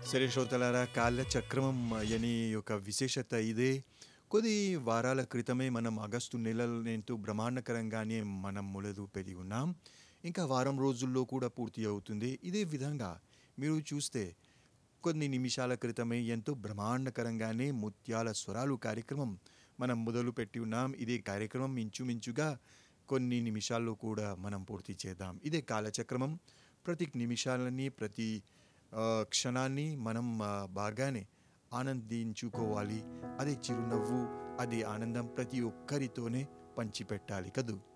సరే శ్రోతలారా కాళ్ళ చక్రమం అని ఒక విశేషత ఇదే కొద్ది వారాల క్రితమే మనం ఆగస్టు నెలలో ఎంతో బ్రహ్మాండకరంగానే మనం మొదలు పెట్టి ఉన్నాం ఇంకా వారం రోజుల్లో కూడా పూర్తి అవుతుంది ఇదే విధంగా మీరు చూస్తే కొన్ని నిమిషాల క్రితమే ఎంతో బ్రహ్మాండకరంగానే ముత్యాల స్వరాలు కార్యక్రమం మనం మొదలు పెట్టి ఉన్నాం ఇదే కార్యక్రమం ఇంచుమించుగా కొన్ని నిమిషాల్లో కూడా మనం పూర్తి చేద్దాం ఇదే కాలచక్రమం ప్రతి నిమిషాలని ప్రతి ఆ, క్షణాన్ని మనం ఆ, బాగానే ఆనందించుకోవాలి అదే చిరునవ్వు అదే ఆనందం ప్రతి ఒక్కరితోనే పంచిపెట్టాలి కదూ